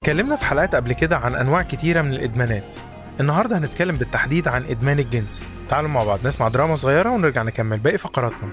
اتكلمنا في حلقات قبل كده عن أنواع كتيرة من الإدمانات النهاردة هنتكلم بالتحديد عن إدمان الجنس تعالوا مع بعض نسمع دراما صغيرة ونرجع نكمل باقي فقراتنا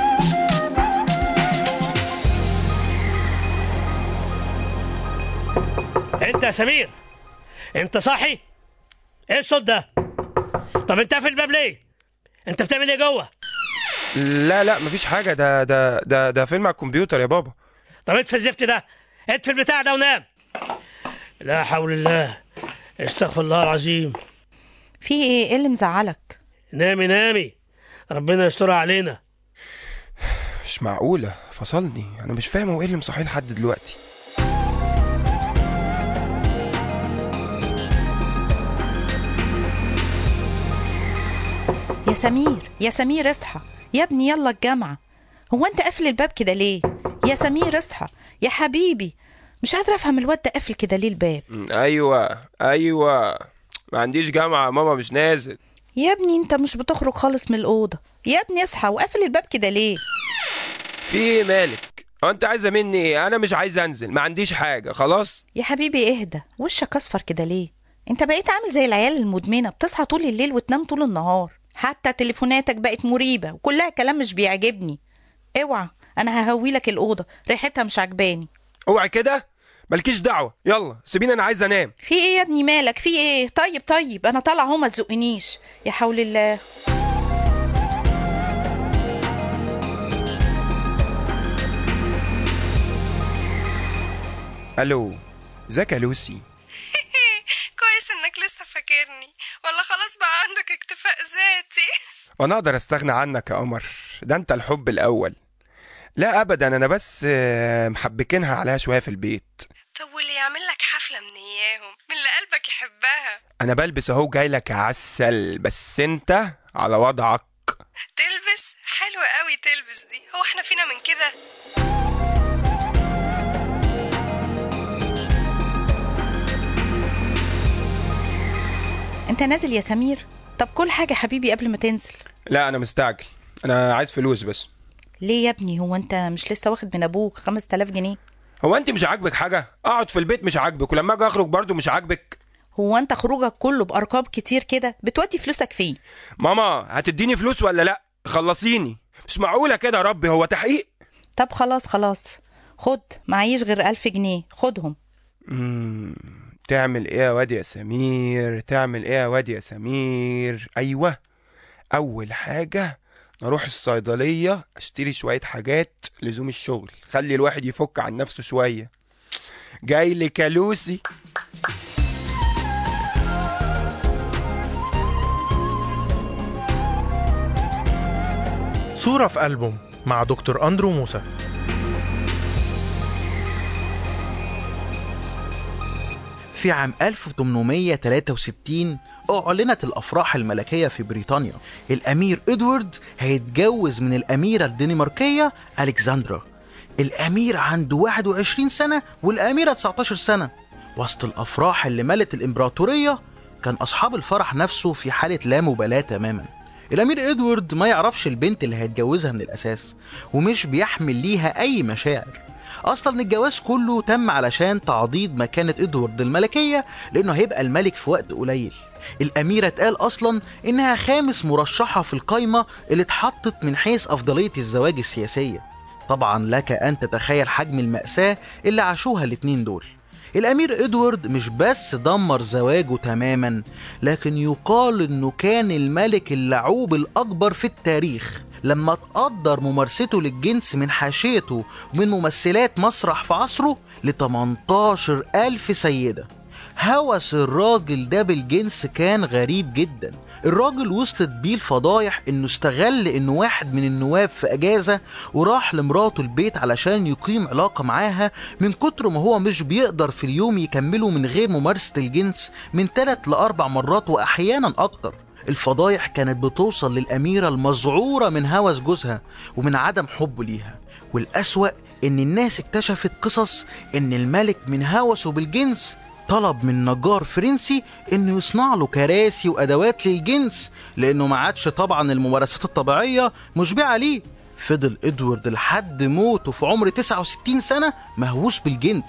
انت يا سمير انت صاحي ايه الصوت ده طب انت قافل الباب ليه انت بتعمل ايه جوه لا لا مفيش حاجة ده ده ده ده فيلم على الكمبيوتر يا بابا طب اطفي الزفت ده اطفي البتاع ده ونام لا حول الله استغفر الله العظيم في ايه ايه اللي مزعلك نامي نامي ربنا يسترها علينا مش معقولة فصلني أنا مش فاهم هو إيه اللي مصحيه لحد دلوقتي يا سمير يا سمير اصحى يا ابني يلا الجامعة هو انت قافل الباب كده ليه يا سمير اصحى يا حبيبي مش قادرة افهم الواد ده قافل كده ليه الباب م، أيوة أيوة ما عنديش جامعة يا ماما مش نازل يا ابني انت مش بتخرج خالص من الأوضة يا ابني اصحى وقافل الباب كده ليه في إيه مالك هو أنت عايزة مني إيه أنا مش عايز أنزل ما عنديش حاجة خلاص يا حبيبي اهدى وشك اصفر كده ليه انت بقيت عامل زي العيال المدمنة بتصحى طول الليل وتنام طول النهار حتى تليفوناتك بقت مريبة وكلها كلام مش بيعجبني اوعى انا ههوي لك الأوضة ريحتها مش عجباني اوعي كده مالكيش دعوة يلا سيبيني أنا عايز أنام في ايه يا ابني مالك في ايه طيب طيب انا طالعه اهو ما تزقنيش يا حول الله ألو ازيك يا لوسي كويس انك لسه فاكرني ولا خلاص بقى عندك اكتفاء ذاتي وأنا أقدر أستغنى عنك يا قمر ده أنت الحب الأول لا أبدا أنا بس آه، محبكينها عليها شوية في البيت طب واللي يعمل لك حفلة من اياهم من اللي قلبك يحبها انا بلبس اهو جاي لك عسل بس انت على وضعك تلبس حلو قوي تلبس دي هو احنا فينا من كده انت نازل يا سمير طب كل حاجه حبيبي قبل ما تنزل لا انا مستعجل انا عايز فلوس بس ليه يا ابني هو انت مش لسه واخد من ابوك 5000 جنيه هو انت مش عاجبك حاجه اقعد في البيت مش عاجبك ولما اجي اخرج برضو مش عاجبك هو انت خروجك كله بارقام كتير كده بتودي فلوسك فين ماما هتديني فلوس ولا لا خلصيني مش معقوله كده يا ربي هو تحقيق طب خلاص خلاص خد معيش غير ألف جنيه خدهم مم. تعمل ايه يا واد يا سمير تعمل ايه يا واد يا سمير ايوه اول حاجه اروح الصيدليه اشتري شويه حاجات لزوم الشغل خلي الواحد يفك عن نفسه شويه جاي لك يا لوسي صورة في ألبوم مع دكتور أندرو موسى في عام 1863 أعلنت الأفراح الملكية في بريطانيا الأمير إدوارد هيتجوز من الأميرة الدنماركية ألكسندرا الأمير عنده 21 سنة والأميرة 19 سنة وسط الأفراح اللي ملت الإمبراطورية كان أصحاب الفرح نفسه في حالة لا مبالاة تماما الأمير إدوارد ما يعرفش البنت اللي هيتجوزها من الأساس ومش بيحمل ليها أي مشاعر اصلا الجواز كله تم علشان تعضيد مكانة ادوارد الملكية لانه هيبقى الملك في وقت قليل الاميرة اتقال اصلا انها خامس مرشحة في القايمة اللي اتحطت من حيث افضلية الزواج السياسية طبعا لك ان تتخيل حجم المأساة اللي عاشوها الاتنين دول الامير ادوارد مش بس دمر زواجه تماما لكن يقال انه كان الملك اللعوب الاكبر في التاريخ لما تقدر ممارسته للجنس من حاشيته ومن ممثلات مسرح في عصره ل 18 ألف سيدة هوس الراجل ده بالجنس كان غريب جدا الراجل وصلت بيه الفضايح انه استغل انه واحد من النواب في اجازه وراح لمراته البيت علشان يقيم علاقه معاها من كتر ما هو مش بيقدر في اليوم يكمله من غير ممارسه الجنس من ثلاث لاربع مرات واحيانا اكتر الفضايح كانت بتوصل للأميرة المذعورة من هوس جوزها ومن عدم حبه ليها والأسوأ إن الناس اكتشفت قصص إن الملك من هوسه بالجنس طلب من نجار فرنسي إنه يصنع له كراسي وأدوات للجنس لأنه ما عادش طبعا الممارسات الطبيعية مشبعة ليه فضل إدوارد لحد موته في عمر 69 سنة مهووس بالجنس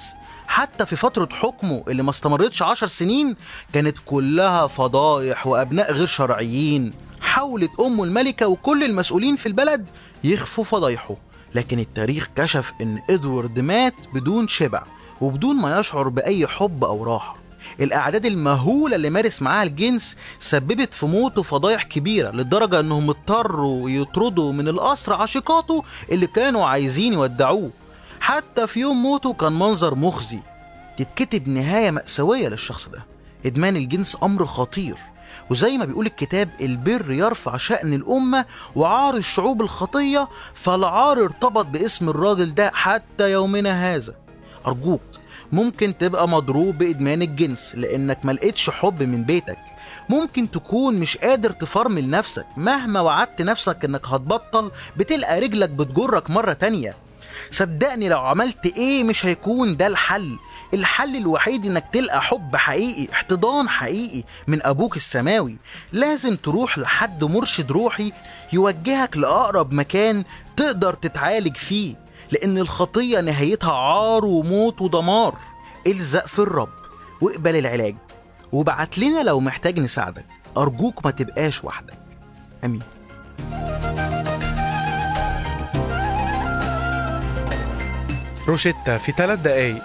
حتى في فترة حكمه اللي ما استمرتش عشر سنين كانت كلها فضايح وأبناء غير شرعيين حاولت أمه الملكة وكل المسؤولين في البلد يخفوا فضايحه لكن التاريخ كشف إن إدوارد مات بدون شبع وبدون ما يشعر بأي حب أو راحة الأعداد المهولة اللي مارس معاها الجنس سببت في موته فضايح كبيرة لدرجة إنهم اضطروا يطردوا من القصر عشيقاته اللي كانوا عايزين يودعوه حتى في يوم موته كان منظر مخزي تتكتب نهاية مأساوية للشخص ده إدمان الجنس أمر خطير وزي ما بيقول الكتاب البر يرفع شأن الأمة وعار الشعوب الخطية فالعار ارتبط باسم الراجل ده حتى يومنا هذا أرجوك ممكن تبقى مضروب بإدمان الجنس لأنك ملقتش حب من بيتك ممكن تكون مش قادر تفرمل نفسك مهما وعدت نفسك انك هتبطل بتلقى رجلك بتجرك مرة تانية صدقني لو عملت ايه مش هيكون ده الحل الحل الوحيد انك تلقى حب حقيقي احتضان حقيقي من ابوك السماوي لازم تروح لحد مرشد روحي يوجهك لاقرب مكان تقدر تتعالج فيه لان الخطية نهايتها عار وموت ودمار الزق في الرب واقبل العلاج وبعت لنا لو محتاج نساعدك ارجوك ما تبقاش وحدك امين روشيتا في ثلاث دقايق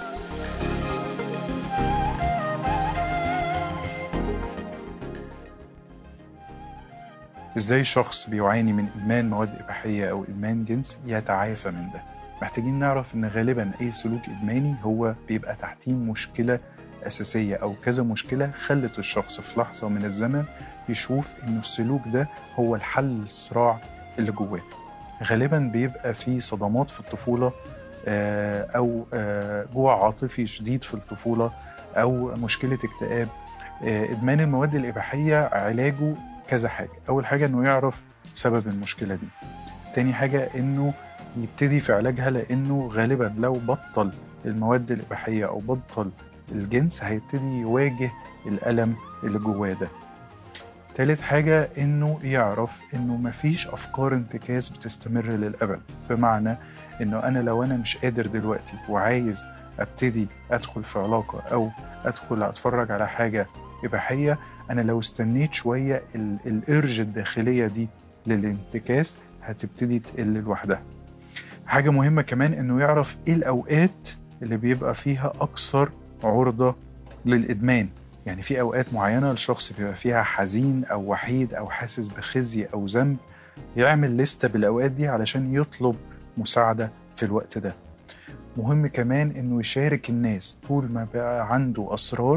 ازاي شخص بيعاني من ادمان مواد اباحيه او ادمان جنس يتعافى من ده محتاجين نعرف ان غالبا اي سلوك ادماني هو بيبقى تحتيه مشكله اساسيه او كذا مشكله خلت الشخص في لحظه من الزمن يشوف انه السلوك ده هو الحل للصراع اللي جواه غالبا بيبقى في صدمات في الطفوله آه، او آه، جوع عاطفي شديد في الطفوله او مشكله اكتئاب آه، ادمان المواد الاباحيه علاجه كذا حاجه اول حاجه انه يعرف سبب المشكله دي تاني حاجه انه يبتدي في علاجها لانه غالبا لو بطل المواد الاباحيه او بطل الجنس هيبتدي يواجه الالم اللي جواه ده تالت حاجة إنه يعرف إنه مفيش أفكار انتكاس بتستمر للأبد بمعنى إنه أنا لو أنا مش قادر دلوقتي وعايز أبتدي أدخل في علاقة أو أدخل أتفرج على حاجة إباحية أنا لو استنيت شوية ال- الإرج الداخلية دي للانتكاس هتبتدي تقل لوحدها حاجة مهمة كمان إنه يعرف إيه الأوقات اللي بيبقى فيها أكثر عرضة للإدمان يعني في أوقات معينة الشخص بيبقى فيها حزين أو وحيد أو حاسس بخزي أو ذنب يعمل لستة بالأوقات دي علشان يطلب مساعدة في الوقت ده مهم كمان إنه يشارك الناس طول ما بقى عنده أسرار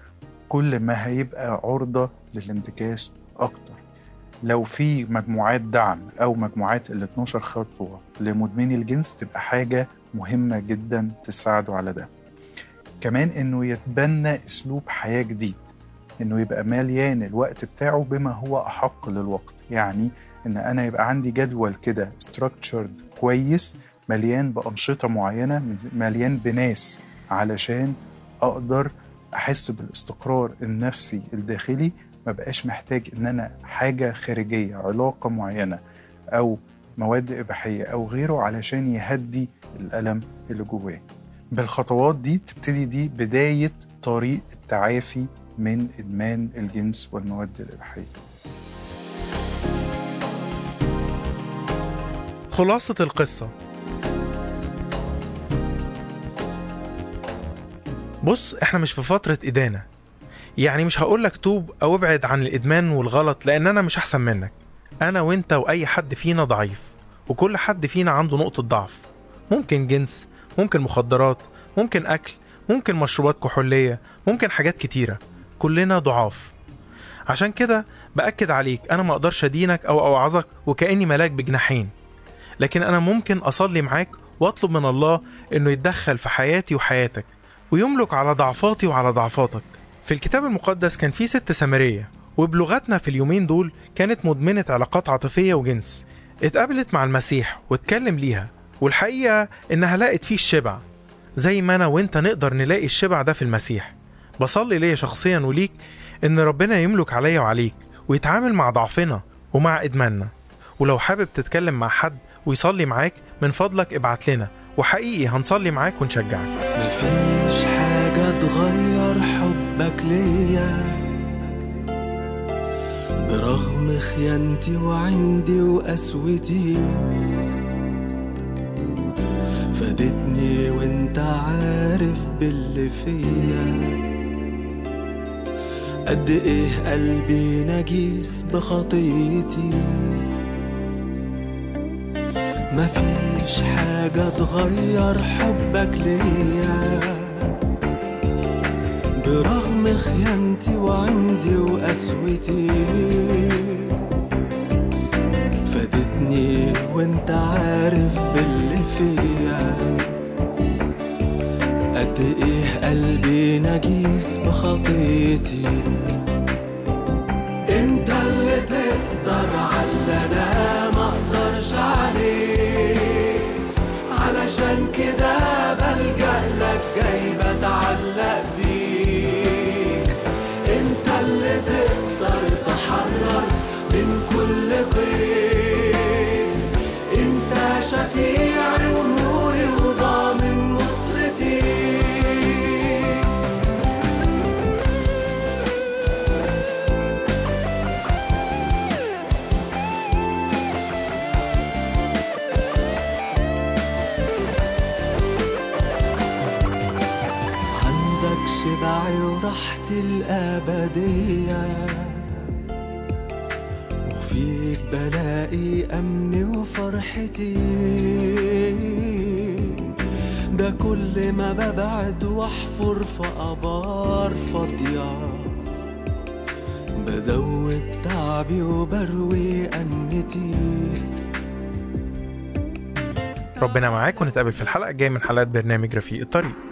كل ما هيبقى عرضة للانتكاس أكتر لو في مجموعات دعم أو مجموعات ال 12 خطوة لمدمني الجنس تبقى حاجة مهمة جدا تساعده على ده كمان انه يتبنى اسلوب حياه جديد انه يبقى مليان الوقت بتاعه بما هو احق للوقت يعني ان انا يبقى عندي جدول كده structured كويس مليان بانشطه معينه مليان بناس علشان اقدر احس بالاستقرار النفسي الداخلي ما بقاش محتاج ان انا حاجه خارجيه علاقه معينه او مواد اباحيه او غيره علشان يهدي الالم اللي جواه بالخطوات دي تبتدي دي بداية طريق التعافي من إدمان الجنس والمواد الإباحية خلاصة القصة بص احنا مش في فترة إدانة يعني مش هقولك توب أو ابعد عن الإدمان والغلط لأن أنا مش أحسن منك أنا وأنت وأي حد فينا ضعيف وكل حد فينا عنده نقطة ضعف ممكن جنس ممكن مخدرات ممكن أكل ممكن مشروبات كحولية ممكن حاجات كتيرة كلنا ضعاف عشان كده بأكد عليك أنا ما أقدرش أدينك أو أوعظك وكأني ملاك بجناحين لكن أنا ممكن أصلي معاك وأطلب من الله إنه يتدخل في حياتي وحياتك ويملك على ضعفاتي وعلى ضعفاتك في الكتاب المقدس كان في ست سامرية وبلغتنا في اليومين دول كانت مدمنة علاقات عاطفية وجنس اتقابلت مع المسيح واتكلم ليها والحقيقة إنها لقت فيه الشبع زي ما أنا وإنت نقدر نلاقي الشبع ده في المسيح بصلي ليا شخصيا وليك إن ربنا يملك عليا وعليك ويتعامل مع ضعفنا ومع إدماننا ولو حابب تتكلم مع حد ويصلي معاك من فضلك ابعت لنا وحقيقي هنصلي معاك ونشجعك مفيش حاجة اتغير حبك ليا برغم خيانتي وعندي وقسوتي فادتني وانت عارف باللي فيا قد ايه قلبي نجيس بخطيتي مفيش حاجة تغير حبك ليا برغم خيانتي وعندي وقسوتي فادتني وانت عارف باللي فيا قد ايه قلبي نجيس بخطيتي انت اللي تقدر على اللي انا ما اقدرش عليه علشان كده بلجأ لك جاي بتعلق بيك انت اللي تقدر تحرر من كل قيد انت شفيعي ونوري وضامن نصرتي عندك شبعي وراحتي الأبدية وفيك بلاقي أمني وفرحتي ده كل ما ببعد واحفر في آبار فاضية بزود تعبي وبروي أنتي ربنا معاك ونتقابل في الحلقة الجاية من حلقات برنامج رفيق الطريق